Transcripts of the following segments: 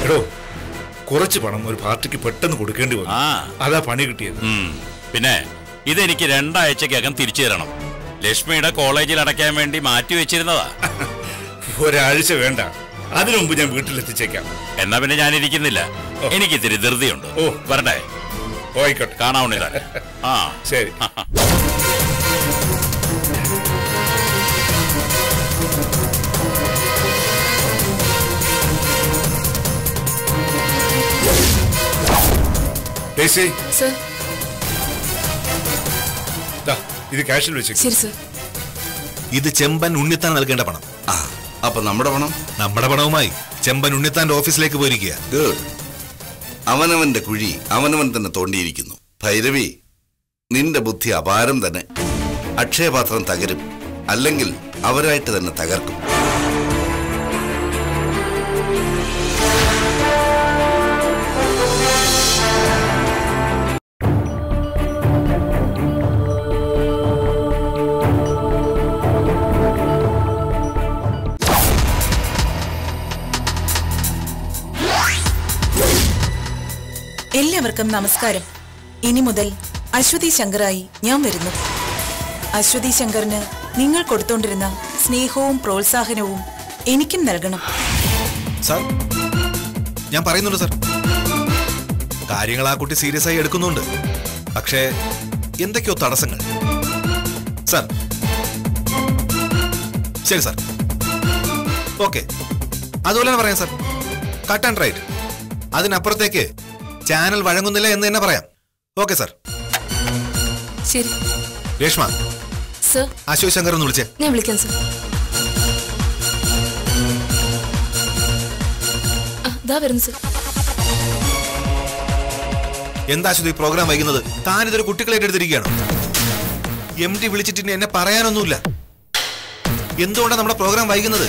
എടോ കുറച്ച് പണം ഒരു പാർട്ടിക്ക് പെട്ടെന്ന് കൊടുക്കേണ്ടി വന്നു ആ അതാ പണി കിട്ടിയത് ഉം. പിന്നെ ഇതെനിക്ക് രണ്ടാഴ്ചക്കകം തിരിച്ചു തരണം ലക്ഷ്മിയുടെ കോളേജിൽ അടയ്ക്കാൻ വേണ്ടി മാറ്റി വെച്ചിരുന്നതാ ഒരാഴ്ച വേണ്ട അതിനു മുമ്പ് ഞാൻ വീട്ടിലെത്തിച്ചേക്കാം എന്നാ പിന്നെ ഞാൻ ഇരിക്കുന്നില്ല എനിക്ക് ഇത്തിരി ധൃതിയുണ്ട് ഓ. വരട്ടെ ഓ, ആയിക്കോട്ടെ കാണാവുന്നില്ല ആ ശരി ഡേയ്സി, സർ ദാ, ഇത് ക്യാഷിൽ വെച്ചേക്കും ശരി സർ ഇത് ചെമ്പൻ ഉണ്ണിത്താൻ നൽകേണ്ട പണം ആ അപ്പൊ നമ്മുടെ പണം നമ്മുടെ പണവുമായി ചെമ്പൻ ഉണ്ണിത്താന്റെ ഓഫീസിലേക്ക് പോയിരിക്കുക ഗുഡ് അവനവന്റെ കുഴി അവനവൻ തന്നെ തോണ്ടിയിരിക്കുന്നു ഭൈരവി നിന്റെ ബുദ്ധി അപാരം തന്നെ അക്ഷയപാത്രം തകരും അല്ലെങ്കിൽ അവരായിട്ട് തന്നെ തകർക്കും എല്ലാവർക്കും നമസ്കാരം ഇനി മുതൽ അശ്വതി ശങ്കറായി ഞാൻ വരുന്നു അശ്വതി ശങ്കറിന് നിങ്ങൾ കൊടുത്തോണ്ടിരുന്ന സ്നേഹവും പ്രോത്സാഹനവും എനിക്കും നൽകണം സാർ ഞാൻ പറയുന്നുണ്ട് സാർ കാര്യങ്ങൾ ആ കുട്ടി സീരിയസ് ആയി എടുക്കുന്നുണ്ട് പക്ഷേ എന്തൊക്കെയോ തടസ്സങ്ങൾ സാർ ശരി സാർ ഓക്കെ അതുപോലെ തന്നെ പറയാം സാർ കട്ട് ആൻഡ് റൈറ്റ് അതിനപ്പുറത്തേക്ക് ചാനൽ വഴങ്ങുന്നില്ല എന്ന് തന്നെ പറയാം ഓക്കെ സാർ ശരി രേഷ്മ സർ അശോക് ശങ്കർ ഒന്ന് വിളിച്ചേ ഞാൻ വിളിക്കാം സർ ആ, ദാ വരുന്നു സർ എന്താ അശ്വതി പ്രോഗ്രാം വൈകുന്നത് താനിതൊരു കുട്ടികളായിട്ട് എടുത്തിരിക്കുകയാണ് എം ഡി വിളിച്ചിട്ട് ഇനി എന്നെ പറയാനൊന്നുമില്ല എന്തുകൊണ്ടാണ് നമ്മുടെ പ്രോഗ്രാം വൈകുന്നത്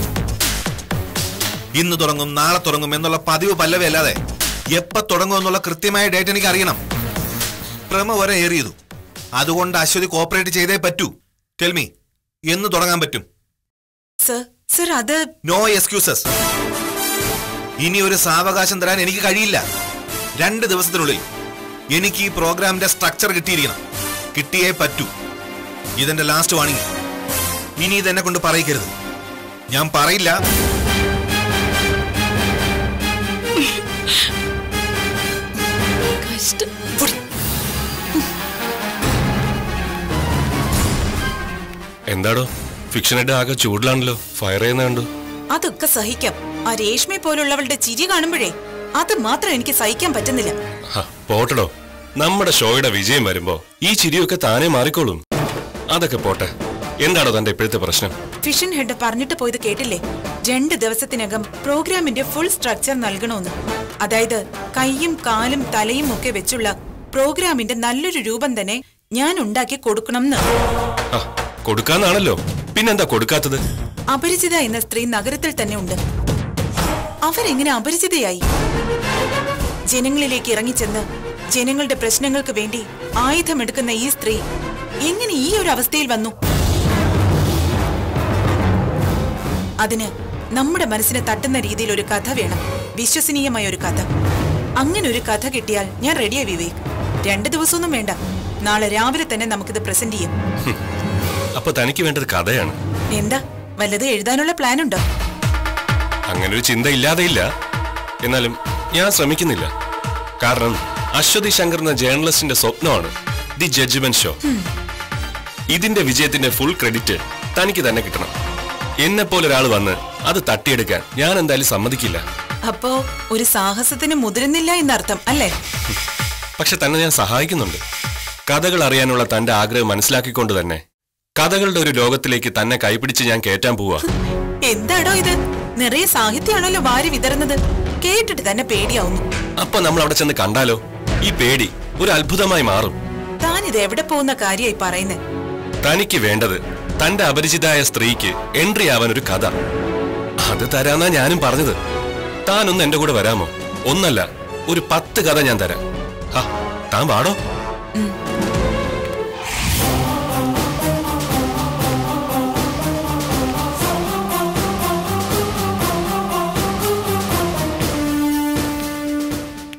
ഇന്ന് തുടങ്ങും നാളെ തുടങ്ങും എന്നുള്ള പതിവ് പല്ലവി അല്ലാതെ എപ്പ തുടങ്ങും എന്നുള്ള കൃത്യമായ ഡേറ്റ് എനിക്ക് അറിയണം പ്രമ വരെ ഏറിയതു അതുകൊണ്ട് അശ്വതി കോപ്പറേറ്റ് ചെയ്തേ പറ്റൂ ടെൽമി എന്ന് തുടങ്ങാൻ പറ്റും സർ സർ അത് നോ എക്സ്ക്യൂസസ് ഇനി ഒരു സാവകാശം തരാൻ എനിക്ക് കഴിയില്ല രണ്ട് ദിവസത്തിനുള്ളിൽ എനിക്ക് ഈ പ്രോഗ്രാമിന്റെ സ്ട്രക്ചർ കിട്ടിയിരിക്കണം കിട്ടിയേ പറ്റൂ ഇതെന്റെ ലാസ്റ്റ് വാണിംഗ് ഇനി ഇതെന്നെ കൊണ്ട് പറയിക്കരുത് ഞാൻ പറയില്ല കഷ്ടം എന്താടോ ഫിക്ഷനായിട്ട് ആകെ ചൂടിലാണല്ലോ ഫയർ ചെയ്യുന്ന കണ്ടു അതൊക്കെ സഹിക്കാം ആ രേഷ്മയെ പോലുള്ളവളുടെ ചിരി കാണുമ്പോഴേ അത് മാത്രം എനിക്ക് സഹിക്കാൻ പറ്റുന്നില്ല ഹ, പോട്ടെടോ നമ്മുടെ ഷോയുടെ വിജയം വരുമ്പോ ഈ ചിരിയൊക്കെ താനേ മാറിക്കോളും അതൊക്കെ പോട്ടെ എന്താണോ തന്റെ ഇപ്പോഴത്തെ പ്രശ്നം ഫിഷൻ ഹെഡ് പറഞ്ഞിട്ട് പോയത് കേട്ടില്ലേ രണ്ട് ദിവസത്തിനകം പ്രോഗ്രാമിന്റെ ഫുൾ സ്ട്രക്ചർ നൽകണമെന്ന് അതായത് കൈയും കാലും തലയും ഒക്കെ വെച്ചുള്ള പ്രോഗ്രാമിന്റെ നല്ലൊരു രൂപം തന്നെ ഞാൻ ഉണ്ടാക്കി കൊടുക്കണമെന്ന് ആ കൊടുക്കാന്നാണല്ലോ പിന്നെന്താ കൊടുക്കാത്തത് അപരിചിത എന്ന സ്ത്രീ നഗരത്തിൽ തന്നെ ഉണ്ട് അവരെങ്ങനെ അപരിചിതയായി ജനങ്ങളിലേക്ക് ഇറങ്ങിച്ചെന്ന് ജനങ്ങളുടെ പ്രശ്നങ്ങൾക്ക് വേണ്ടി ആയുധമെടുക്കുന്ന ഈ സ്ത്രീ എങ്ങനെ ഈ ഒരു അവസ്ഥയിൽ വന്നു അതിന് നമ്മുടെ മനസ്സിനെ തട്ടുന്ന രീതിയിൽ ഒരു കഥ വേണം വിശ്വസനീയമായ ഒരു കഥ അങ്ങനെ ഒരു കഥ കിട്ടിയാൽ ഞാൻ റെഡിയാ വിവേക് രണ്ട് ദിവസമൊന്നും വേണ്ട നാളെ രാവിലെ തന്നെ നമുക്കിത് പ്രസന്റ് ചെയ്യാം അപ്പൊ തനിക്ക് വേണ്ടത് കഥയാണ് എന്താ വല്ലത് എഴുതാനുള്ള പ്ലാൻ ഉണ്ടോ അങ്ങനെ ഒരു ചിന്ത ഇല്ലാതെയില്ല എന്നാലും ഞാൻ ശ്രമിക്കുന്നില്ല കാരണം അശ്വതി ശങ്കർ എന്ന ജേർണലിസ്റ്റിന്റെ സ്വപ്നമാണ് ദി ജഡ്ജ്മെന്റ് ഷോ ഇതിന്റെ വിജയത്തിന്റെ ഫുൾ ക്രെഡിറ്റ് തനിക്ക് തന്നെ കിട്ടണം എന്നെ പോലെ ഒരാൾ വന്ന് അത് തട്ടിയെടുക്കാൻ ഞാൻ എന്തായാലും സമ്മതിക്കില്ല അപ്പോ ഒരു സാഹസത്തിന് മുതിരുന്നില്ല എന്നർത്ഥം അല്ലേ പക്ഷെ തന്നെ ഞാൻ സഹായിക്കുന്നുണ്ട് കഥകൾ അറിയാനുള്ള തന്റെ ആഗ്രഹം മനസ്സിലാക്കിക്കൊണ്ട് തന്നെ കഥകളുടെ ഒരു ലോകത്തിലേക്ക് തന്നെ കൈപിടിച്ച് ഞാൻ കയറ്റാൻ പോവാ എന്താടോ ഇത് നിറയെ സാഹിത്യമാണല്ലോ വാരി വിതറുന്നത് കേട്ടിട്ട് തന്നെ പേടിയാവുന്നു അപ്പൊ നമ്മൾ അവിടെ ചെന്ന് കണ്ടാലോ ഈ പേടി ഒരു അത്ഭുതമായി മാറും താൻ ഇത് എവിടെ പോകുന്ന കാര്യമായി പറയുന്നേ തനിക്ക് വേണ്ടത് തന്റെ അപരിചിതായ സ്ത്രീക്ക് എൻട്രി ആവാൻ ഒരു കഥ അത് തരാന്നാ ഞാനും പറഞ്ഞത് താനൊന്ന് എന്റെ കൂടെ വരാമോ ഒന്നല്ല ഒരു പത്ത് കഥ ഞാൻ തരാം ഹാ താൻ വാടോ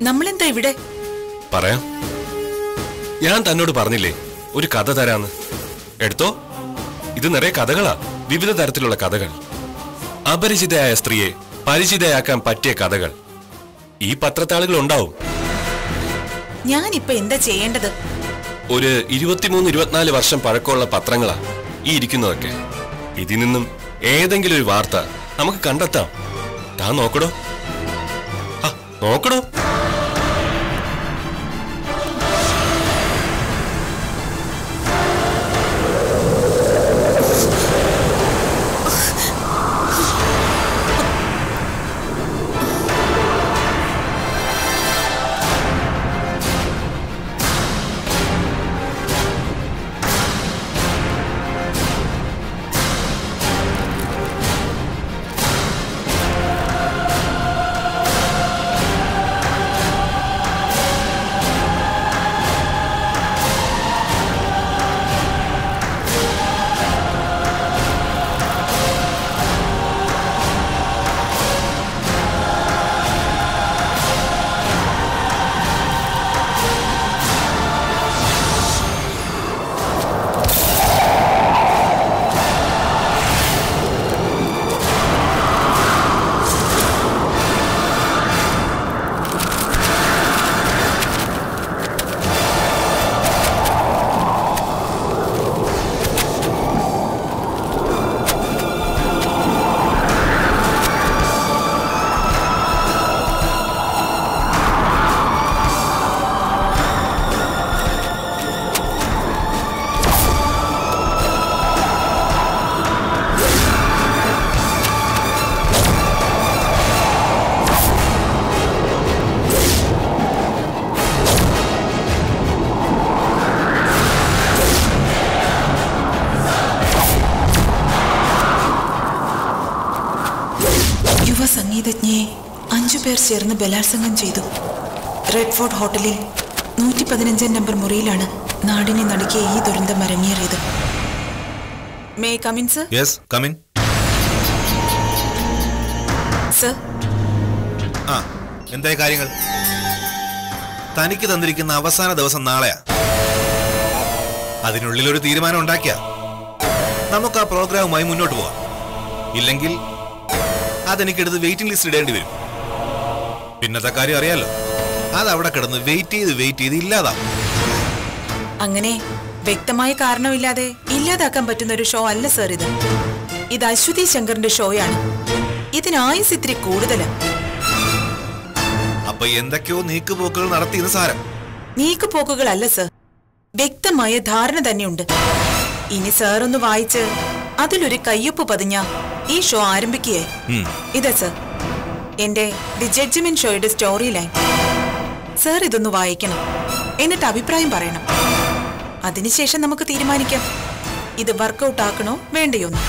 നമ്മളെന്താ ഇവിടെ പറയാം ഞാൻ തന്നോട് പറഞ്ഞില്ലേ ഒരു കഥ തരാന്ന് എടുത്തോ ഇത് നിറയെ കഥകളാ വിവിധ തരത്തിലുള്ള കഥകൾ അപരിചിതയായ സ്ത്രീയെ പരിചിതയാക്കാൻ പറ്റിയ കഥകൾ ഈ പത്രത്താളുകൾ ഉണ്ടാവും ഞാനിപ്പോ എന്താ ചെയ്യേണ്ടത് ഒരു ഇരുപത്തിമൂന്ന് ഇരുപത്തിനാല് വർഷം പഴക്കമുള്ള പത്രങ്ങളാ ഈ ഇരിക്കുന്നതൊക്കെ ഇതിൽ നിന്നും ഏതെങ്കിലും ഒരു വാർത്ത നമുക്ക് കണ്ടെത്താം താൻ നോക്കടോ ആ, നോക്കടോ യുവ സംഗീതജ്ഞയെ അഞ്ചു പേർ ചേർന്ന് ബലാത്സംഗം ചെയ്തു റെഡ് ഫോർട്ട് ഹോട്ടലിൽ നൂറ്റി പതിനഞ്ചാം നമ്പർ മുറിയിലാണ് നാടിനെ നടുക്കിയ ഈ ദുരന്തം അരങ്ങേറിയത് may come in sir yes come in sir ആ എന്തായി കാര്യങ്ങൾ തനിക്ക് തന്നിരിക്കുന്ന അവസാന ദിവസം നാളെയാ അതിനുള്ളിൽ ഒരു തീരുമാനം ഉണ്ടാക്കിയ നമുക്ക് ആ പ്രോഗ്രാമുമായി മുന്നോട്ട് പോവാം ഇല്ലെങ്കിൽ അതെനിക്കെടുത്ത് വെയിറ്റിംഗ് ലിസ്റ്റ് ഇടേണ്ടി വരും പിന്നത്തെ കാര്യം അറിയാലോ അത് അവിടെ കിടന്ന് വെയിറ്റ് ചെയ്ത് വെയിറ്റ് ചെയ്ത് ഇല്ലാതാവും അങ്ങനെ വ്യക്തമായ കാരണമില്ലാതെ ഇല്ലാതാക്കാൻ പറ്റുന്ന ഒരു ഷോ അല്ല സർ ഇത് ഇത് അശ്വതി ശങ്കറിന്റെ ഷോയാണ് ഇതിന് ആയുസ് ഇത്തിരി കൂടുതലാണ് അപ്പൊ എന്തൊക്കെയോ നീക്കുപോക്കുകൾ നടത്തിയെന്ന് സാരം നീക്കുപോക്കുകളല്ല സർ വ്യക്തമായ ധാരണ തന്നെയുണ്ട് ഇനി സാർ ഒന്ന് വായിച്ച് അതിലൊരു കയ്യൊപ്പ് പതിഞ്ഞ ഈ ഷോ ആരംഭിക്കുകയായി ഉം. ഇതാ സർ എന്റെ ദി ജഡ്ജ്മെന്റ് ഷോയുടെ സ്റ്റോറി ലൈൻ സാർ ഇതൊന്ന് വായിക്കണം എന്നിട്ട് അഭിപ്രായം പറയണം അതിനുശേഷം നമുക്ക് തീരുമാനിക്കാം ഇത് വർക്കൗട്ട് ആക്കണോ വേണ്ടയോന്ന്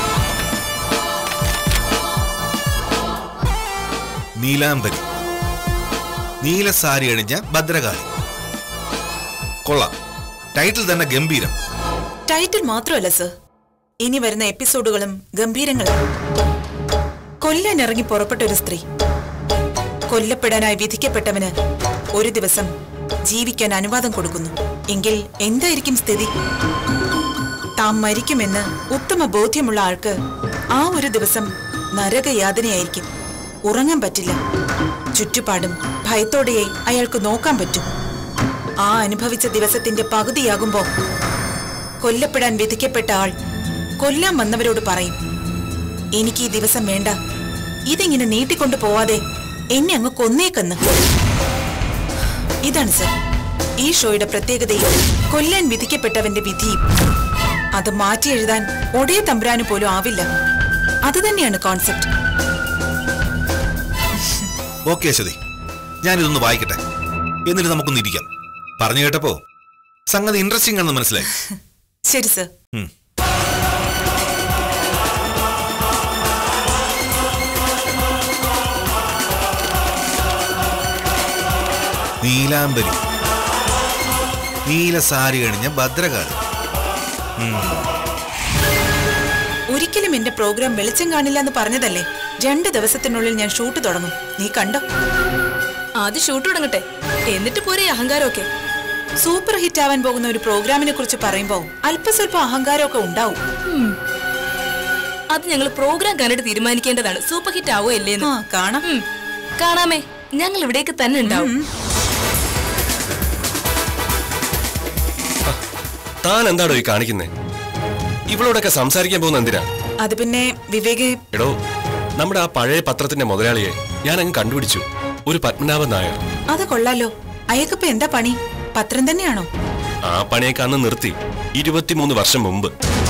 നീലാംബരി നീല സാരി അണിഞ്ഞ ഭദ്രകാളി കൊള്ളാം ടൈറ്റിൽ തന്നെ ഗംഭീരം ടൈറ്റിൽ മാത്രമല്ല സർ ഇനി വരുന്ന എപ്പിസോഡുകളും ഗംഭീരങ്ങളും കൊല്ലാൻ ഇറങ്ങി പുറപ്പെട്ട ഒരു സ്ത്രീ കൊല്ലപ്പെടാനായി വിധിക്കപ്പെട്ടവന് ഒരു ദിവസം ജീവിക്കാൻ അനുവാദം കൊടുക്കുന്നു എങ്കിൽ എന്തായിരിക്കും സ്ഥിതി താൻ മരിക്കുമെന്ന് ഉത്തമ ബോധ്യമുള്ള ആൾക്ക് ആ ഒരു ദിവസം നരകയാതനയായിരിക്കും ഉറങ്ങാൻ പറ്റില്ല ചുറ്റുപാടും ഭയത്തോടെയേ അയാൾക്ക് നോക്കാൻ പറ്റും ആ അനുഭവിച്ച ദിവസത്തിന്റെ പകുതിയാകുമ്പോ കൊല്ലപ്പെടാൻ വിധിക്കപ്പെട്ട ആൾ കൊല്ലാൻ വന്നവരോട് പറയും എനിക്ക് ഈ ദിവസം വേണ്ട ഇതിങ്ങനെ നീട്ടിക്കൊണ്ടു പോവാതെ എന്നെ അങ്ങ് കൊന്നേക്കെന്ന് ഇതാണ് സർ ഈ ഷോയുടെ പ്രത്യേകതയും കൊല്ലാൻ വിധിക്കപ്പെട്ടവന്റെ വിധിയും അത് മാറ്റി എഴുതാൻ ഒടേ തമ്പുരാന് പോലും ആവില്ല അത് തന്നെയാണ് കോൺസെപ്റ്റ് ഓക്കെ അശ്വതി ഞാനിതൊന്ന് വായിക്കട്ടെ എന്നിട്ട് നമുക്കൊന്ന് ഇരിക്കാം പറഞ്ഞു കേട്ടപ്പോ സംഗതി ഇൻട്രസ്റ്റിംഗ് ആണെന്ന് മനസ്സിലായി ശരി സർ ഉം. നീലാംബരി നീല സാരി അണിഞ്ഞ ഭദ്രകാളി ഒരിക്കലും എന്റെ പ്രോഗ്രാം വെളിച്ചം കാണില്ല എന്ന് പറഞ്ഞതല്ലേ രണ്ട് ദിവസത്തിനുള്ളിൽ ഞാൻ ഷൂട്ട് തുടങ്ങും നീ കണ്ടോ ആദ്യം ഷൂട്ട് തുടങ്ങട്ടെ എന്നിട്ട് പോരെ ഈ അഹങ്കാരമൊക്കെ സൂപ്പർ ഹിറ്റ് ആവാൻ പോകുന്ന ഒരു പ്രോഗ്രാമിനെ കുറിച്ച് പറയുമ്പോ അല്പസ്വല്പം അഹങ്കാരമൊക്കെ ഉണ്ടാവും അത് ഞങ്ങൾ പ്രോഗ്രാം കണ്ടിട്ട് തീരുമാനിക്കേണ്ടതാണ് സൂപ്പർ ഹിറ്റ് ആവോ ഇല്ലേന്ന് ആ കാണാം ഉം. കാണാമേ ഞങ്ങൾ ഇവിടേക്ക് തന്നെ ഉണ്ടാവും താൻ എന്താടോ ഈ കാണിക്കുന്നേ ഇവളോടൊക്കെ സംസാരിക്കാൻ പോകുന്ന എന്തിനാ അത് പിന്നെ വിവേക് എടോ നമ്മുടെ ആ പഴയ പത്രത്തിന്റെ മുതലാളിയെ ഞാൻ അങ്ങ് കണ്ടുപിടിച്ചു ഒരു പത്മനാഭൻ നായർ അത് കൊള്ളാലോ അയക്കിപ്പോ എന്താ പണി പത്രം തന്നെയാണോ ആ പണിയൊക്കെ അന്ന് നിർത്തി ഇരുപത്തിമൂന്ന് വർഷം മുമ്പ്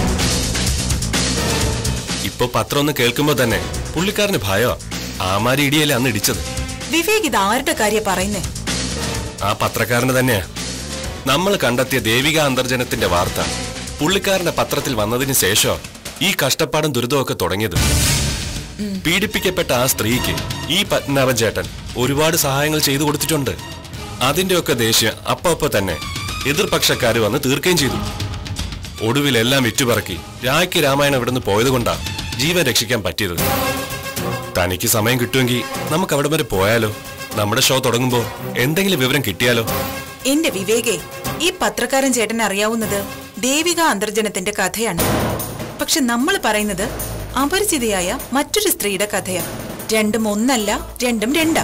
ഇപ്പൊ പത്രം ഒന്ന് കേൾക്കുമ്പോ തന്നെ പുള്ളിക്കാരന് ഭയമാ ആമാരി ഇടിയല്ലേ അന്ന് ഇടിച്ചത് വിവേക് ഇത് ആരുടെ കാര്യ പറയുന്നേ ആ പത്രക്കാരന് തന്നെയാ നമ്മൾ കണ്ടെത്തിയ ദേവിക അന്തർജനത്തിന്റെ വാർത്ത പുള്ളിക്കാരന്റെ പത്രത്തിൽ വന്നതിന് ശേഷം ഈ കഷ്ടപ്പാടും ദുരിതമൊക്കെ തുടങ്ങിയത് പീഡിപ്പിക്കപ്പെട്ട ആ സ്ത്രീക്ക് ഈ പത്മനാഭൻ ചേട്ടൻ ഒരുപാട് സഹായങ്ങൾ ചെയ്തു കൊടുത്തിട്ടുണ്ട് അതിന്റെയൊക്കെ ദേഷ്യം അപ്പൊ അപ്പൊ തന്നെ എതിർപക്ഷക്കാര് വന്ന് തീർക്കുകയും ചെയ്തു ഒടുവിൽ എല്ലാം വിറ്റുപറക്കി രായ്ക്ക് രാമായണം ഇവിടുന്ന് പോയത് കൊണ്ടാ ജീവൻ രക്ഷിക്കാൻ പറ്റിയത് തനിക്ക് സമയം കിട്ടുമെങ്കിൽ നമുക്ക് അവിടെ വരെ പോയാലോ നമ്മുടെ ഷോ തുടങ്ങുമ്പോ എന്തെങ്കിലും വിവരം കിട്ടിയാലോ എന്റെ വിവേകെ ഈ പത്രക്കാരൻ ചേട്ടൻ അറിയാവുന്നത് ദേവിക അന്തർജനത്തിന്റെ കഥയാണ് പക്ഷെ നമ്മൾ പറയുന്നത് അപരിചിതയായ മറ്റൊരു സ്ത്രീയുടെ കഥയാ രണ്ടും ഒന്നല്ല രണ്ടും രണ്ടാ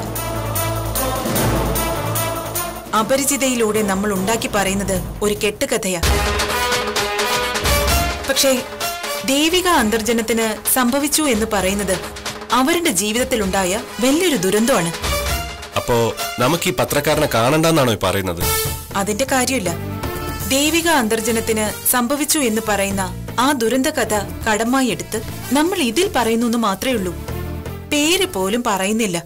അപരിചിതയിലൂടെ നമ്മൾ ഉണ്ടാക്കി പറയുന്നത് ഒരു കെട്ടുകഥയാ പക്ഷേ ദേവിക അന്തർജനത്തിന് സംഭവിച്ചു എന്ന് പറയുന്നത് അവരുടെ ജീവിതത്തിലുണ്ടായ വലിയൊരു ദുരന്തമാണ് അപ്പോ നമുക്ക് ഈ പത്രക്കാരനെ കാണണ്ടെന്നാണോ ഈ പറയുന്നത് അതിന്റെ കാര്യമില്ല ദേവിക അന്തർജനത്തിന് സംഭവിച്ചു എന്ന് പറയുന്ന ആ ദുരന്ത കഥ കടമായി എടുത്ത് നമ്മൾ ഇതിൽ പറയുന്നു എന്ന് മാത്രമേ ഉള്ളൂ പേര് പോലും പറയുന്നില്ല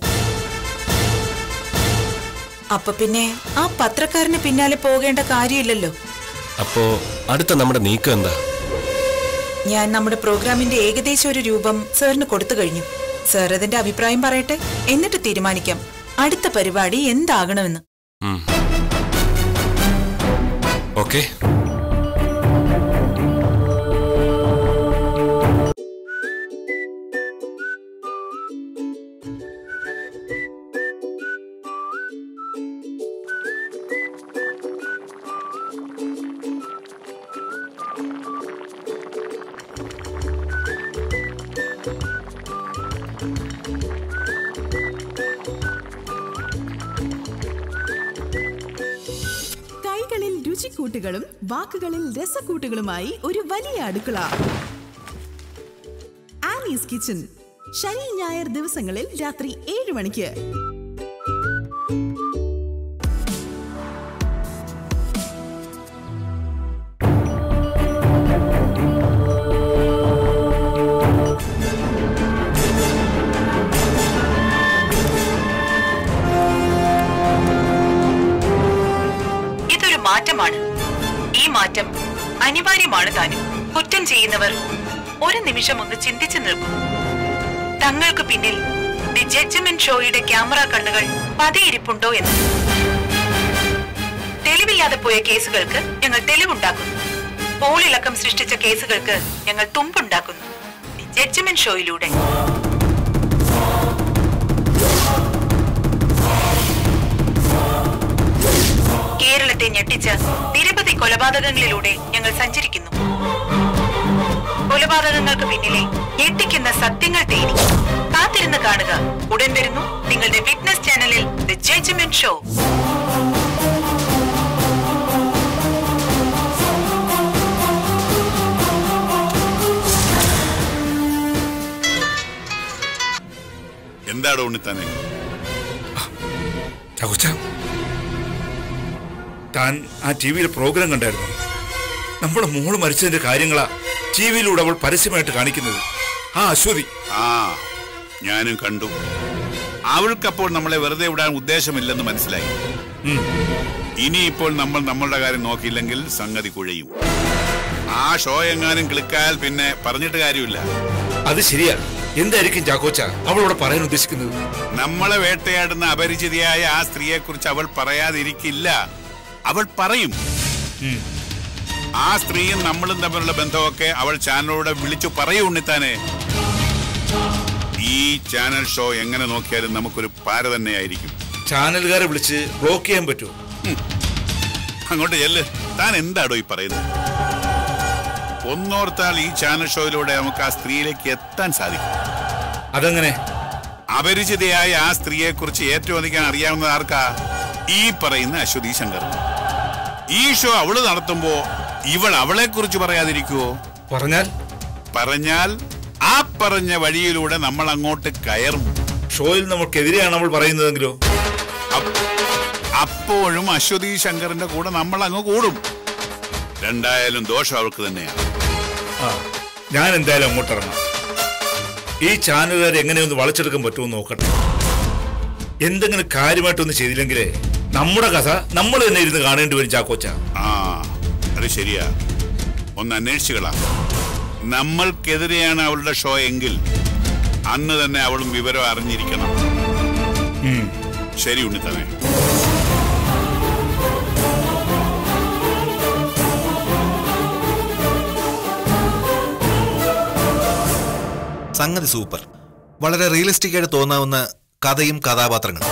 അപ്പൊ പിന്നെ ആ പത്രക്കാരന് പിന്നാലെ പോകേണ്ട കാര്യമില്ലല്ലോ അപ്പോ അടുത്ത നമ്മുടെ നീക്കം എന്താ ഞാൻ നമ്മുടെ പ്രോഗ്രാമിന്റെ ഏകദേശം ഒരു രൂപം സാറിന് കൊടുത്തു കഴിഞ്ഞു സാർ അതിന്റെ അഭിപ്രായം പറയട്ടെ എന്നിട്ട് തീരുമാനിക്കാം അടുത്ത പരിപാടി എന്താകണമെന്ന് ഓക്കെ കൈകളിൽ രുചിക്കൂട്ടുകളും വാക്കുകളിൽ രസക്കൂട്ടുകളുമായി ഒരു വലിയ അടുക്കള ആനീസ് കിച്ചൺ ശനി ഞായർ ദിവസങ്ങളിൽ രാത്രി ഏഴ് മണിക്ക് ഇതൊരു മാറ്റമാണ് ഈ മാറ്റം അനിവാര്യമാണ് താനും കുറ്റം ചെയ്യുന്നവർ ഒരു നിമിഷം ഒന്ന് ചിന്തിച്ചു നിൽക്കും തങ്ങൾക്ക് പിന്നിൽ ദി ജഡ്ജ്മെന്റ് ഷോയുടെ ക്യാമറ കണ്ണുകൾ പതിയിരിപ്പുണ്ടോ എന്ന് തെളിവില്ലാതെ പോയ കേസുകൾക്ക് ഞങ്ങൾ തെളിവുണ്ടാക്കുന്നു പോളിളക്കം സൃഷ്ടിച്ച കേസുകൾക്ക് ഞങ്ങൾ തുമ്പുണ്ടാക്കുന്നു ദി ജഡ്ജ്മെന്റ് ഷോയിലൂടെ കേരളത്തെ ഞെട്ടിച്ച നിരവധി കൊലപാതകങ്ങളിലൂടെ ഞങ്ങൾ സഞ്ചരിക്കുന്നു കൊലപാതകങ്ങൾക്ക് പിന്നിലെ ഞെട്ടിക്കുന്ന സത്യങ്ങൾ തേടി കാത്തിരുന്ന് കാണുക ഉടൻ വരുന്നു നിങ്ങളുടെ വിറ്റ്നസ് ചാനലിൽ ദ ജഡ്ജ്മെന്റ് ഷോ എന്താടോ ഉണ്ണിത്താനെ ചകുച്ച താൻ ആ ടി വിയിൽ പ്രോഗ്രാം കണ്ടായിരുന്നു നമ്മുടെ മോള് മരിച്ചതിന്റെ കാര്യങ്ങളാ ടി വിയിലൂടെ അവൾ പരസ്യമായിട്ട് കാണിക്കുന്നത് ആ അശ്വതി ആ ഞാനും കണ്ടു അവൾക്കപ്പോൾ നമ്മളെ വെറുതെ വിടാൻ ഉദ്ദേശമില്ലെന്ന് മനസ്സിലായി ഇനിയിപ്പോൾ നമ്മൾ നമ്മളുടെ കാര്യം നോക്കിയില്ലെങ്കിൽ സംഗതി കുഴയും ആ ഷോ എങ്ങാനും ക്ലിക്കായാൽ പിന്നെ പറഞ്ഞിട്ട് കാര്യമില്ല അത് ശരിയാ എന്തായിരിക്കും ചാക്കോച്ച അവളോട് പറയാൻ ഉദ്ദേശിക്കുന്നത് നമ്മളെ വേട്ടയാടുന്ന അപരിചിതയായ ആ സ്ത്രീയെ കുറിച്ച് അവൾ പറയാതിരിക്കില്ല അവൾ പറയും ആ സ്ത്രീയും നമ്മളും തമ്മിലുള്ള ബന്ധമൊക്കെ അവൾ ചാനലിലൂടെ വിളിച്ചു പറയൂ ഉണ്ണിത്താനെ ഈ ചാനൽ ഷോ എങ്ങനെ നോക്കിയാലും നമുക്കൊരു പാര തന്നെയായിരിക്കും ചാനലുകാരെ വിളിച്ച് ബ്ലോക്ക് ചെയ്യാൻ പറ്റുമോ അങ്ങോട്ട് ചെല്ല് താൻ എന്താടോ ഈ പറയുന്നത് ഒന്നോർത്താൽ ഈ ചാനൽ ഷോയിലൂടെ നമുക്ക് ആ സ്ത്രീയിലേക്ക് എത്താൻ സാധിക്കും അതെങ്ങനെ അപരിചിതയായ ആ സ്ത്രീയെ കുറിച്ച് ഏറ്റവും അധികം അറിയാവുന്നത് ആർക്കാ ഈ പറയുന്ന അശ്വതി ശങ്കർ ഈ ഷോ അവള് നടത്തുമ്പോ ഇവൾ അവളെ കുറിച്ച് പറയാതിരിക്കുവോ പറഞ്ഞാൽ പറഞ്ഞാൽ ആ പറഞ്ഞ വഴിയിലൂടെ നമ്മൾ അങ്ങോട്ട് കയറും ഷോയിൽ നമുക്കെതിരെയാണ് അവൾ പറയുന്നതെങ്കിലോ അപ്പ് അപ്പോഴും അശ്വതി ശങ്കറിന്റെ കൂടെ നമ്മൾ അങ്ങ് കൂടും രണ്ടായാലും ദോഷം അവൾക്ക് തന്നെയാണ് ആ ഞാൻ എന്തായാലും അങ്ങോട്ട് ഇറങ്ങാം ഈ ചാനലുകാർ എങ്ങനെയൊന്ന് വളച്ചെടുക്കാൻ പറ്റുമെന്ന് നോക്കട്ടെ എന്തെങ്കിലും കാര്യമായിട്ടൊന്നും ചെയ്തില്ലെങ്കിലേ നമ്മുടെ കഥ നമ്മൾ തന്നെ ഇരുന്ന് കാണേണ്ടി വരും ചാക്കോച്ച ആ അത് ശരിയാ ഒന്ന് അന്വേഷിച്ചുകളാ നമ്മൾക്കെതിരെയാണ് അവളുടെ ഷോ എങ്കിൽ അന്ന് തന്നെ അവളും വിവരം അറിഞ്ഞിരിക്കണം ശരി ഉണ്ണിത്തനെ സംഗതി സൂപ്പർ വളരെ റിയലിസ്റ്റിക് ആയിട്ട് തോന്നാവുന്ന കഥയും കഥാപാത്രങ്ങളും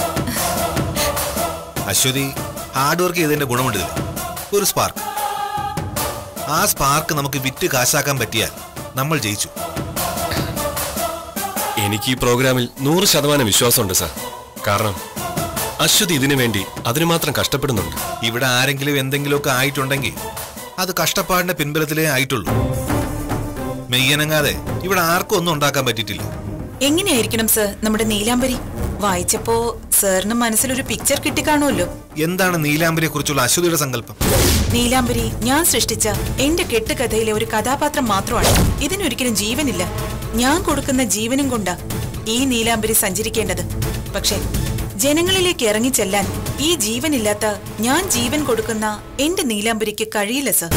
അശ്വതി ഹാർഡ് വർക്ക് ചെയ്തതിന്റെ ഗുണമുണ്ട് ഇതിൽ. ഒരു സ്പാർക്ക് ആ സ്പാർക്ക് നമുക്ക് വിറ്റ് കാശാക്കാൻ പറ്റിയാൽ നമ്മൾ ജയിച്ചു എനിക്ക് ഈ പ്രോഗ്രാമിൽ നൂറ് ശതമാനം വിശ്വാസമുണ്ട് സാർ കാരണം അശ്വതി ഇതിനു വേണ്ടി അതിനു മാത്രം കഷ്ടപ്പെടുന്നുണ്ട് ഇവിടെ ആരെങ്കിലും എന്തെങ്കിലുമൊക്കെ ആയിട്ടുണ്ടെങ്കിൽ അത് കഷ്ടപ്പാടിന്റെ പിൻബലത്തിലേ ആയിട്ടുള്ളൂ മെയ്യനങ്ങാതെ ഇവിടെ ആർക്കും ഒന്നും ഉണ്ടാക്കാൻ പറ്റിയിട്ടില്ല എങ്ങനെയായിരിക്കണം സർ നമ്മുടെ നീലാംബരി വായിച്ചപ്പോ സാറിന് മനസ്സിലൊരു പിക്ചർ കിട്ടിക്കാണുമല്ലോ എന്താണ് നീലാംബരിയെ കുറിച്ചുള്ള അശ്വതിയുടെ സങ്കല്പം നീലാംബരി ഞാൻ സൃഷ്ടിച്ച എന്റെ കെട്ടുകഥയിലെ ഒരു കഥാപാത്രം മാത്രമാണ് ഇതിനൊരിക്കലും ജീവനില്ല ഞാൻ കൊടുക്കുന്ന ജീവനും കൊണ്ടാ ഈ നീലാംബരി സഞ്ചരിക്കേണ്ടത് പക്ഷേ ജനങ്ങളിലേക്ക് ഇറങ്ങിച്ചെല്ലാൻ ഈ ജീവനില്ലാത്ത ഞാൻ ജീവൻ കൊടുക്കുന്ന എന്റെ നീലാംബരിക്ക് കഴിയില്ല സർ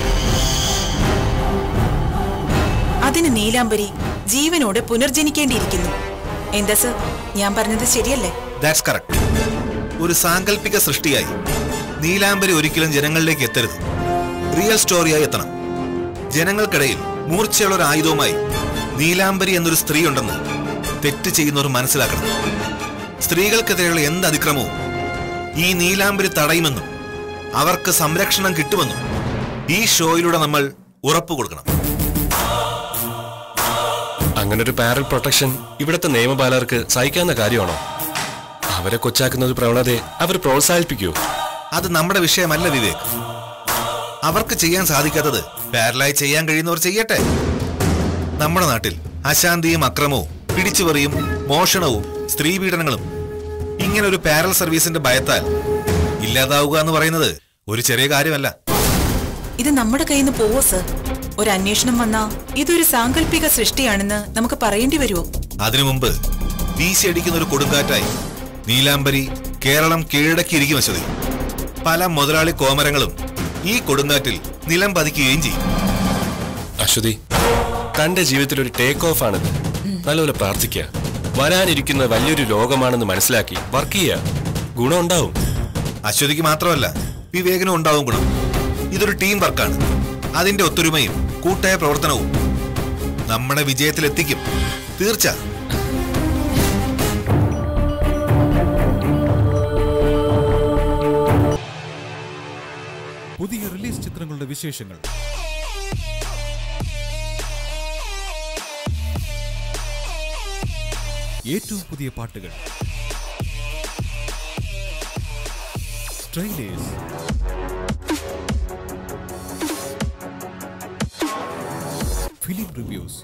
അതിന് നീലാംബരി ജീവനോടെ പുനർജനിക്കേണ്ടിയിരിക്കുന്നു എന്താ സർ ഞാൻ പറഞ്ഞത് ശരിയല്ലേ ദാറ്റ്സ് കറക്റ്റ് ഒരു സാങ്കല്പിക സൃഷ്ടിയായി നീലാംബരി ഒരിക്കലും ജനങ്ങളിലേക്ക് എത്തരുത് റിയൽ സ്റ്റോറിയായി എത്തണം ജനങ്ങൾക്കിടയിൽ മൂർച്ചയുള്ള ഒരു ആയുധവുമായി നീലാംബരി എന്നൊരു സ്ത്രീ ഉണ്ടെന്ന് തെറ്റ് ചെയ്യുന്നവർ മനസ്സിലാക്കണം സ്ത്രീകൾക്കെതിരെയുള്ള എന്ത് അതിക്രമവും ഈ നീലാംബരി തടയുമെന്നും അവർക്ക് സംരക്ഷണം കിട്ടുമെന്നും ഈ ഷോയിലൂടെ നമ്മൾ ഉറപ്പു കൊടുക്കണം അങ്ങനെ ഒരു പാരൽ പ്രൊട്ടക്ഷൻ ഇവിടുത്തെ നിയമപാലകർക്ക് സഹിക്കാവുന്ന കാര്യമാണോ അവരെ കൊച്ചാക്കുന്ന ഒരു പ്രവണതയെ അവർ പ്രോത്സാഹിപ്പിക്കൂ അത് നമ്മുടെ വിഷയമല്ല വിവേക് അവർക്ക് ചെയ്യാൻ സാധിക്കാത്തത് പാരലായി ചെയ്യാൻ കഴിയുന്നവർ ചെയ്യട്ടെ നമ്മുടെ നാട്ടിൽ അശാന്തിയും അക്രമവും പിടിച്ചുപറിയും മോഷണവും സ്ത്രീപീഡനങ്ങളും ഇങ്ങനെ ഒരു പാരൽ സർവീസിന്റെ ഭയത്താൽ ഇല്ലാതാവുക എന്ന് പറയുന്നത് ഒരു ചെറിയ കാര്യമല്ല ഇത് നമ്മുടെ കയ്യിൽ നിന്ന് പോവോ സർ ഒരു അന്വേഷണം വന്നാ ഇതൊരു സാങ്കല്പിക സൃഷ്ടിയാണെന്ന് നമുക്ക് പറയേണ്ടി വരുമോ അതിനു മുമ്പ് വീശിയടിക്കുന്ന ഒരു കൊടുങ്കാറ്റായി നീലാംബരി കേരളം കീഴടക്കിയിരിക്കും അശ്വതി പല മുതലാളി കോമരങ്ങളും ഈ കൊടുങ്കാറ്റിൽ നിലം പതിക്കുകയും ചെയ്യും അശ്വതി തന്റെ ജീവിതത്തിൽ ഒരു ടേക്ക് ഓഫ് ആണിത് നല്ലപോലെ പ്രാർത്ഥിക്കുക വരാനിരിക്കുന്ന വലിയൊരു ലോകമാണെന്ന് മനസ്സിലാക്കി വർക്ക് ചെയ്യുക ഗുണമുണ്ടാവും അശ്വതിക്ക് മാത്രമല്ല വിവേകനും ഉണ്ടാവും ഗുണം ഇതൊരു ടീം വർക്കാണ് അതിന്റെ ഒത്തൊരുമയും കൂട്ടായ പ്രവർത്തനവും നമ്മുടെ വിജയത്തിലെത്തിക്കും തീർച്ച പുതിയ റിലീസ് ചിത്രങ്ങളുടെ വിശേഷങ്ങൾ ഏറ്റവും പുതിയ പാട്ടുകൾ ട്രെയിലേഴ്സ് ഫിലിം റിവ്യൂസ്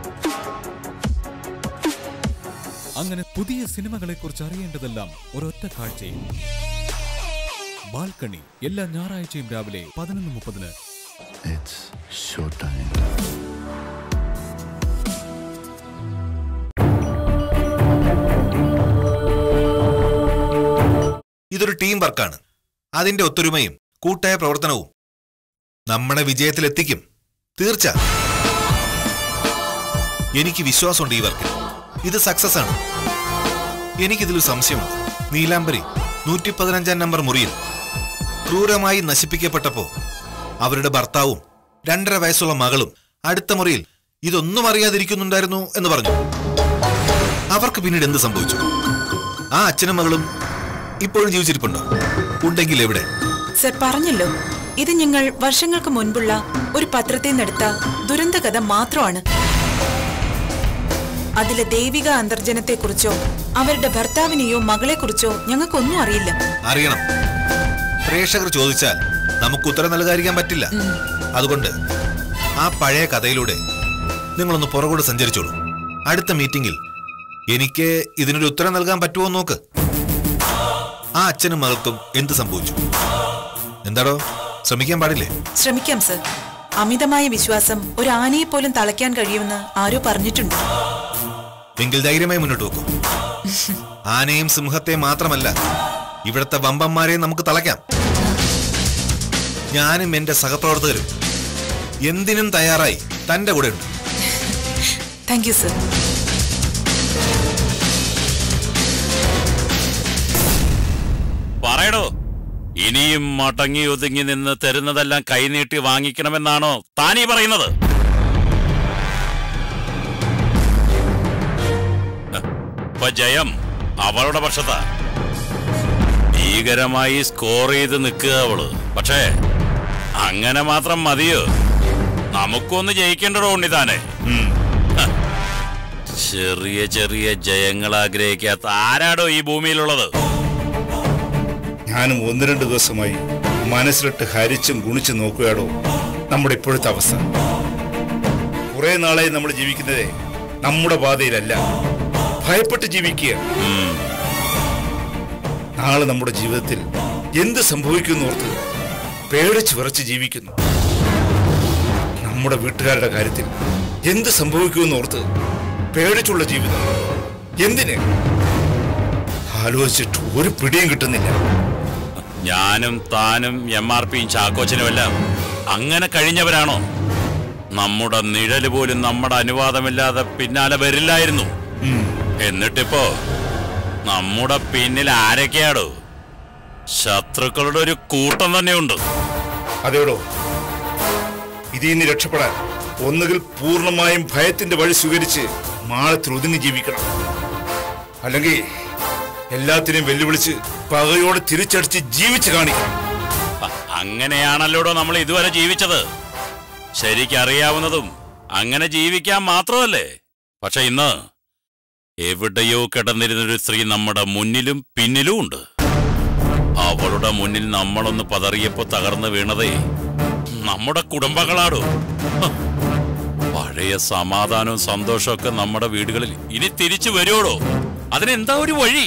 അങ്ങനെ പുതിയ സിനിമകളെ കുറിച്ച് അറിയേണ്ടതെല്ലാം ഒരൊറ്റ കാഴ്ചയിൽ ബാൽക്കണി എല്ലാ ഞായറാഴ്ചയും രാവിലെ പതിനൊന്ന് മുപ്പതിന് It's showtime. ഇതൊരു ടീം വർക്കാണ് അതിന്റെ ഒത്തൊരുമയും കൂട്ടായ പ്രവർത്തനവും നമ്മുടെ വിജയത്തിലെത്തിക്കും തീർച്ച എനിക്ക് വിശ്വാസമുണ്ട് ഈ വർക്കിൽ ഇത് സക്സസ് ആണ് എനിക്കിതിലൊരു സംശയമുണ്ട് നീലാംബരി നൂറ്റി പതിനഞ്ചാം നമ്പർ മുറിയിൽ ക്രൂരമായി നശിപ്പിക്കപ്പെട്ടപ്പോ അവരുടെ ഭർത്താവും രണ്ടര വയസ്സുള്ള മകളും അടുത്ത മുറിയിൽ ഇതൊന്നും അറിയാതിരിക്കുന്നുണ്ടായിരുന്നു എന്ന് പറഞ്ഞു അവർക്ക് പിന്നീട് എന്ത് സംഭവിച്ചു ആ അച്ഛനും മകളും ഇപ്പോഴും ജീവിച്ചിരിപ്പുണ്ടോ ഉണ്ടെങ്കിൽ എവിടെ സർ പറഞ്ഞല്ലോ ഇത് ഞങ്ങൾ വർഷങ്ങൾക്ക് മുൻപുള്ള ഒരു പത്രത്തിൽ നിന്നെടുത്ത ദുരന്ത കഥ മാത്രമാണ് അതിലെ ദൈവിക അന്തർജനത്തെക്കുറിച്ചോ അവരുടെ ഭർത്താവിനെയോ മകളെക്കുറിച്ചോ ഞങ്ങൾക്കൊന്നും അറിയില്ല അറിയണം പ്രേക്ഷകർ ചോദിച്ചാൽ നമുക്ക് ഉത്തരം നൽകാതിരിക്കാൻ പറ്റില്ല അതുകൊണ്ട് ആ പഴയ കഥയിലൂടെ നിങ്ങളൊന്ന് പുറകോട്ട് സഞ്ചരിച്ചോളൂ അടുത്ത മീറ്റിംഗിൽ എനിക്ക് ഇതിനൊരു ഉത്തരം നൽകാൻ പറ്റുമോ എന്ന് നോക്ക് ആ അച്ഛനും മകൾക്കും എന്ത് സംഭവിച്ചു എന്താടോ ശ്രമിക്കാൻ പാടില്ലേ ശ്രമിക്കാം സർ അമിതമായ വിശ്വാസം ഒരു ആനയെ പോലും തളയ്ക്കാൻ കഴിയുമെന്ന് ആരോ പറഞ്ഞിട്ടുണ്ട് എങ്കിൽ ധൈര്യമായി മുന്നോട്ട് വെക്കൂ ആനയും സിംഹത്തെയും മാത്രമല്ല ഇവിടുത്തെ വമ്പന്മാരെയും നമുക്ക് തളയ്ക്കാം ഞാനും എന്റെ സഹപ്രവർത്തകരും എന്തിനും തയ്യാറായി തന്റെ കൂടെ ഉണ്ട് താങ്ക് യു സർ പറയടോ ഇനിയും മടങ്ങി ഒതുങ്ങി നിന്ന് തരുന്നതെല്ലാം കൈനീട്ടി വാങ്ങിക്കണമെന്നാണോ താനീ പറയുന്നത് ഇപ്പൊ ജയം അവളുടെ പക്ഷത്താ ഭീകരമായി സ്കോർ ചെയ്ത് നിൽക്കുക അവള് പക്ഷേ അങ്ങനെ മാത്രം മതിയോ നമുക്കൊന്ന് ജയിക്കേണ്ടടോ ഉണ്ണിതാനെ ഹ. ചെറിയ ചെറിയ ജയങ്ങൾ ആഗ്രഹിക്കാത്ത ആരാടോ ഈ ഭൂമിയിലുള്ളത് ഞാനും ഒന്ന് രണ്ട് ദിവസമായി മനസ്സിലിട്ട് ഹരിച്ചും ഗുണിച്ചും നോക്കുകയാടോ നമ്മുടെ ഇപ്പോഴത്തെ അവസ്ഥ കുറെ നാളായി നമ്മൾ ജീവിക്കുന്നതേ നമ്മുടെ പാതയിലല്ല ഭയപ്പെട്ട് ജീവിക്കുക നാളെ നമ്മുടെ ജീവിതത്തിൽ എന്ത് സംഭവിക്കുന്നു ഓർത്ത് പേടിച്ച് വിറച്ച് ജീവിക്കുന്നു നമ്മുടെ വീട്ടുകാരുടെ കാര്യത്തിൽ എന്ത് സംഭവിക്കുമെന്ന് ഓർത്ത് പേടിച്ചുള്ള ജീവിതം എന്തിന് ആലോചിച്ചിട്ട് ഒരു പിടിയും കിട്ടുന്നില്ല ഞാനും താനും എം ആർ പിയും ചാക്കോച്ചനും എല്ലാം അങ്ങനെ കഴിഞ്ഞവരാണോ നമ്മുടെ നിഴല് പോലും നമ്മുടെ അനുവാദമില്ലാതെ പിന്നാലെ വരില്ലായിരുന്നു എന്നിട്ടിപ്പോ നമ്മുടെ പിന്നിൽ ആരൊക്കെയാടോ ശത്രുക്കളുടെ ഒരു കൂട്ടം തന്നെയുണ്ട് അതേടോ ഇതിൽ നിന്ന് രക്ഷപ്പെടാൻ ഒന്നുകിൽ പൂർണ്ണമായും ഭയത്തിന്റെ വഴി സ്വീകരിച്ച് മാളത്തിൽ ഒതുങ്ങി ജീവിക്കണം അല്ലെങ്കിൽ എല്ലാത്തിനെയും വെല്ലുവിളിച്ച് പകയോടെ തിരിച്ചടിച്ച് ജീവിച്ച് കാണിക്കണം അ- അങ്ങനെയാണല്ലോടോ നമ്മൾ ഇതുവരെ ജീവിച്ചത് ശരിക്കറിയാവുന്നതും അങ്ങനെ ജീവിക്കാൻ മാത്രമല്ലേ പക്ഷെ ഇന്ന് എവിടെയോ കിടന്നിരുന്നൊരു സ്ത്രീ നമ്മുടെ മുന്നിലും പിന്നിലും ഉണ്ട് അവളുടെ മുന്നിൽ നമ്മളൊന്ന് പതറിയപ്പോ തകർന്നു വീണതേ നമ്മുടെ കുടുംബങ്ങളാടോ ഹ. പഴയ സമാധാനവും സന്തോഷമൊക്കെ നമ്മുടെ വീടുകളിൽ ഇനി തിരിച്ചു വരുവോടോ അതിനെന്താ ഒരു വഴി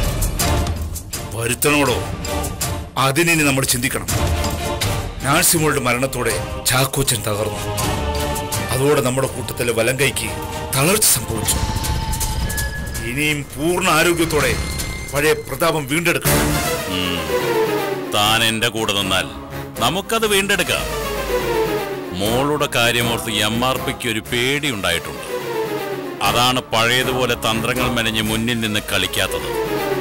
വരുത്തണോടോ അതിനി നമ്മൾ ചിന്തിക്കണം നാഴ്സിമോളുടെ മരണത്തോടെ ചാക്കോച്ചൻ തകർന്നു അതോടെ നമ്മുടെ കൂട്ടത്തിലെ വലം കൈക്ക് തളർച്ച സംഭവിച്ചു ഇനിയും പൂർണ്ണ ആരോഗ്യത്തോടെ പഴയ പ്രതാപം വീണ്ടെടുക്കണം താൻ എന്റെ കൂടെ നിന്നാൽ നമുക്കത് വീണ്ടെടുക്കാം മോളുടെ കാര്യമോർത്ത് എം ആർ പിക്ക് ഒരു പേടി ഉണ്ടായിട്ടുണ്ട് അതാണ് പഴയതുപോലെ തന്ത്രങ്ങൾ മെനഞ്ഞ് മുന്നിൽ നിന്ന് കളിക്കാത്തത്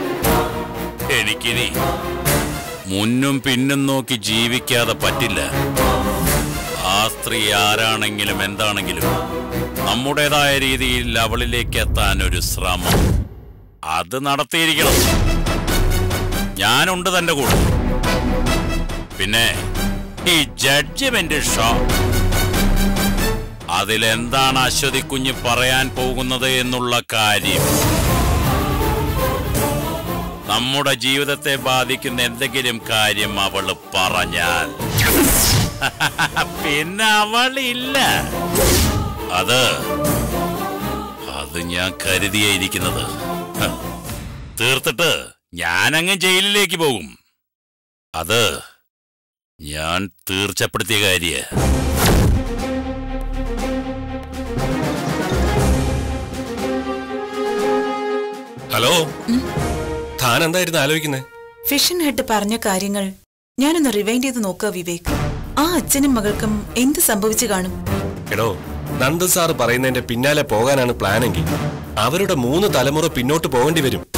എനിക്കിനി മുന്നും പിന്നും നോക്കി ജീവിക്കാതെ പറ്റില്ല ആ സ്ത്രീ ആരാണെങ്കിലും എന്താണെങ്കിലും നമ്മുടേതായ രീതിയിൽ അവളിലേക്ക് എത്താൻ ഒരു ശ്രമം അത് നടത്തിയിരിക്കണം ഞാനുണ്ട് തന്റെ കൂടെ പിന്നെ ഈ ജഡ്ജ്മെന്റ് ഷോ അതിലെന്താണ് അശ്വതി കുഞ്ഞ് പറയാൻ പോകുന്നത് എന്നുള്ള കാര്യം നമ്മുടെ ജീവിതത്തെ ബാധിക്കുന്ന എന്തെങ്കിലും കാര്യം അവള് പറഞ്ഞാൽ പിന്നെ അവളില്ല അത് അത് ഞാൻ കരുതിയായിരിക്കുന്നത് ഹ, തീർത്തിട്ട് ഞാനങ്ങ് ജയിലിലേക്ക് പോകും അത് ഞാൻ തീർച്ചപ്പെടുത്തിയ കാര്യ ഹലോ താൻ എന്തായിരുന്നു ആലോചിക്കുന്നത് ഫിഷൻ ഹെഡ് പറഞ്ഞ കാര്യങ്ങൾ ഞാനൊന്ന് റിവൈൻഡ് ചെയ്ത് നോക്കുക വിവേക് ആ അച്ഛനും മകൾക്കും എന്ത് സംഭവിച്ചു കാണും എടോ നന്ദൻ സാറ് പറയുന്നതിന്റെ പിന്നാലെ പോകാനാണ് പ്ലാനെങ്കിൽ അവരുടെ മൂന്ന് തലമുറ പിന്നോട്ട് പോകേണ്ടി വരും